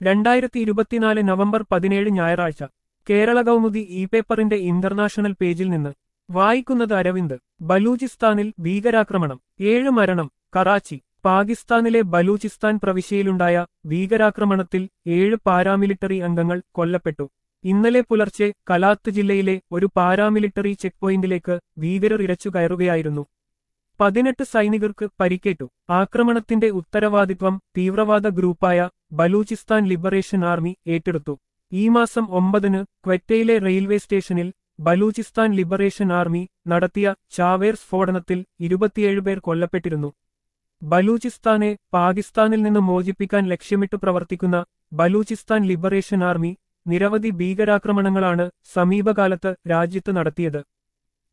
രണ്ടായിരത്തി ഇരുപത്തിനാല് നവംബർ പതിനേഴ് ഞായറാഴ്ച കേരള കൗമുദി ഇ പേപ്പറിന്റെ ഇന്റർനാഷണൽ പേജിൽ നിന്ന് വായിക്കുന്നത് അരവിന്ദ് ബലൂചിസ്ഥാനിൽ ഭീകരാക്രമണം ഏഴ് മരണം കറാച്ചി പാകിസ്ഥാനിലെ ബലൂചിസ്ഥാൻ പ്രവിശ്യയിലുണ്ടായ ഭീകരാക്രമണത്തിൽ ഏഴ് പാരാമിലിറ്ററി അംഗങ്ങൾ കൊല്ലപ്പെട്ടു ഇന്നലെ പുലർച്ചെ കലാത്ത് ജില്ലയിലെ ഒരു പാരാമിലിറ്ററി ചെക്ക് പോയിന്റിലേക്ക് ഭീകരർ ഇരച്ചു കയറുകയായിരുന്നു പതിനെട്ട് സൈനികർക്ക് പരിക്കേറ്റു ആക്രമണത്തിന്റെ ഉത്തരവാദിത്വം തീവ്രവാദ ഗ്രൂപ്പായ ബലൂചിസ്ഥാൻ ലിബറേഷൻ ആർമി ഏറ്റെടുത്തു ഈ മാസം ഒമ്പതിന് ക്വറ്റയിലെ റെയിൽവേ സ്റ്റേഷനിൽ ബലൂചിസ്ഥാൻ ലിബറേഷൻ ആർമി നടത്തിയ ചാവേർ സ്ഫോടനത്തിൽ ഇരുപത്തിയേഴ് പേർ കൊല്ലപ്പെട്ടിരുന്നു ബലൂചിസ്ഥാനെ പാകിസ്ഥാനിൽ നിന്ന് മോചിപ്പിക്കാൻ ലക്ഷ്യമിട്ട് പ്രവർത്തിക്കുന്ന ബലൂചിസ്ഥാൻ ലിബറേഷൻ ആർമി നിരവധി ഭീകരാക്രമണങ്ങളാണ് സമീപകാലത്ത് രാജ്യത്ത് നടത്തിയത്